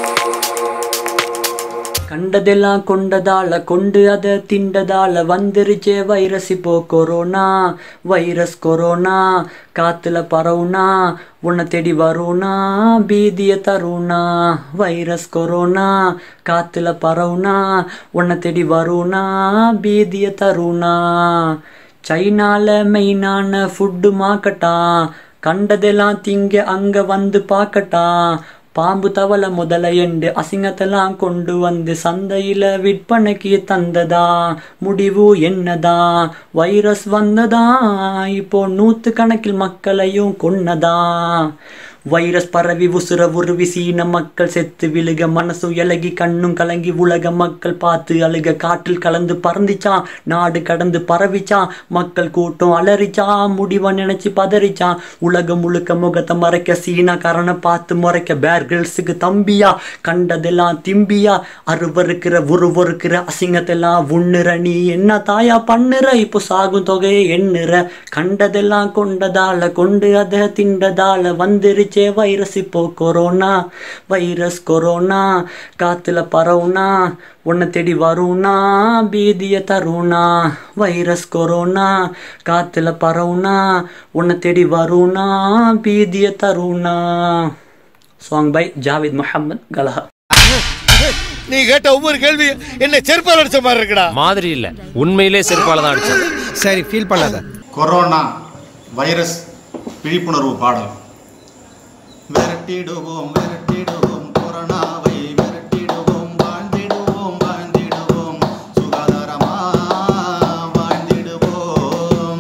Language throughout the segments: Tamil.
கண்டதெல்லாம் கொண்டதால கொண்டு அதை திண்டதால வந்துருச்சே வைரஸ் இப்போ கொரோனா வைரஸ் கொரோனா காத்துல பரவுனா உன்னை தேடி வருணா பீதிய தருணா வைரஸ் கொரோனா காத்துல பரவுனா உன்னை தேடி வருணா பீதிய தருணா சைனால மெயினான ஃபுட்டு மாக்கட்டா கண்டதெல்லாம் திங்க அங்க வந்து பார்க்கட்டா பாம்பு தவளை முதல எண்டு அசிங்கத்தெல்லாம் கொண்டு வந்து சந்தையில விற்பனைக்கு தந்ததா முடிவு என்னதா வைரஸ் வந்ததா இப்போ நூத்து கணக்கில் மக்களையும் கொன்னதா வைரஸ் பரவி உசுர உருவி சீன மக்கள் செத்து விழுக மனசு இலகி கண்ணும் கலங்கி உலக மக்கள் பார்த்து அழுக காற்றில் கலந்து பறந்துச்சான் நாடு கடந்து பரவிச்சான் மக்கள் கூட்டம் அலறிச்சான் முடிவை நினைச்சு பதறிச்சான் உலகம் முழுக்க முகத்தை மறைக்க சீனாக்காரனை பார்த்து முறைக்க பேர் கிரில்ஸுக்கு தம்பியா கண்டதெல்லாம் திம்பியா அருவருக்கிற உருவருக்கிற அசிங்கத்தெல்லாம் உண்ணுற நீ என்ன தாயா பண்ணுற இப்போ சாகும் தொகையை எண்ணுற கண்டதெல்லாம் கொண்டதால கொண்டு அதை திண்டதால வந்துருச்சே வைரஸ் இப்போ கொரோனா வைரஸ் கொரோனா காத்துல பரவுனா உன்னை தேடி வருணா பீதிய தருணா வைரஸ் கொரோனா காத்துல பரவுனா உன்னை தேடி வருணா பீதிய தருணா சாங் பை ஜாவித் முஹம்மத் கலஹா நீ கேட்ட ஒவ்வொரு கேள்வி என்ன செருப்பால் அடிச்ச மாதிரி இருக்குடா மாதிரி இல்ல உண்மையிலே செருப்பால தான் அடிச்சது சரி ஃபீல் பண்ணாத கொரோனா வைரஸ் விழிப்புணர்வு பாடல் விரட்டிடுவோம் விரட்டிடுவோம் கொரோனாவை விரட்டிடுவோம் வாழ்ந்திடுவோம் வாழ்ந்திடுவோம் சுகாதாரமா வாழ்ந்திடுவோம்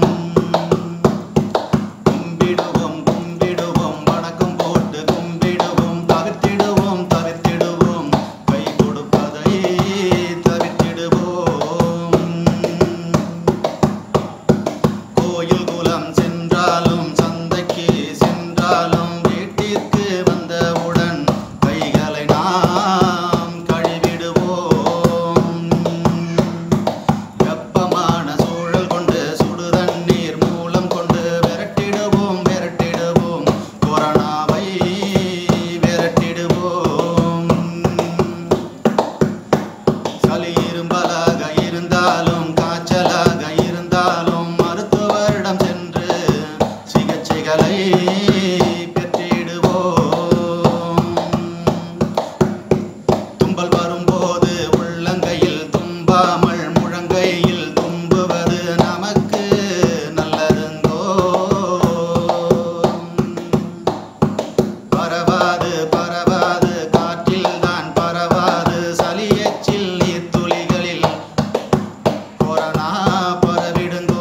கும்பிடுவோம் கும்பிடுவோம் வணக்கம் போட்டு கும்பிடுவோம் தவிர்த்திடுவோம் தவிர்த்திடுவோம் கை கொடுப்பதை தவிர்த்திடுவோம் கோயில் குலம் சென்றாலும் சந்தைக்கு சென்றாலும் வீட்டிற்கு வந்தவுடன் கைகளை நாம் கழுவிடுவோம் வெப்பமான சூழல் கொண்டு சுடு தண்ணீர் மூலம் கொண்டு விரட்டிடுவோம் விரட்டிடுவோம் கொரோனாவை விரட்டிடுவோம் சளி இரும்பலாக இருந்தாலும் காய்ச்சலாக இருந்தாலும் மருத்துவரிடம் சென்று சிகிச்சைகளை பெற்றிடுவோம் தும்பல் வரும்போது உள்ளங்கையில் தும்பாமல் முழங்கையில் தும்புவது நமக்கு நல்லதுங்கோ பரவாது பரவாது காற்றில் தான் பரவாது சளி எச்சில் நீர் துளிகளில் கொரோனா பரவிடுங்கோ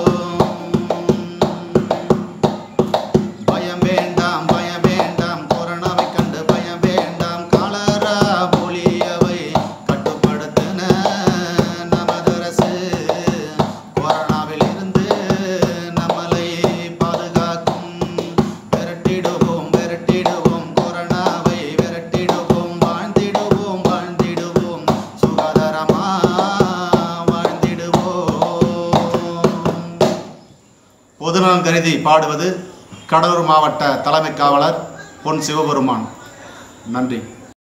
பயம் வேண்டாம் பயம் வேண்டாம் கொரோனாவை கண்டு பயம் வேண்டாம் காலரா போலியவை கட்டுப்படுத்தின நமது அரசு கொரோனாவில் இருந்து நம்மளை பாதுகாக்கும் விரட்டிடுவோம் விரட்டிடுவோம் கொரோனாவை விரட்டிடுவோம் வாழ்ந்திடுவோம் வாழ்ந்திடுவோம் சுகாதாரமா வாழ்ந்திடுவோம் பொதுநலம் கருதி பாடுவது கடலூர் மாவட்ட தலைமை காவலர் பொன் சிவபெருமான் நன்றி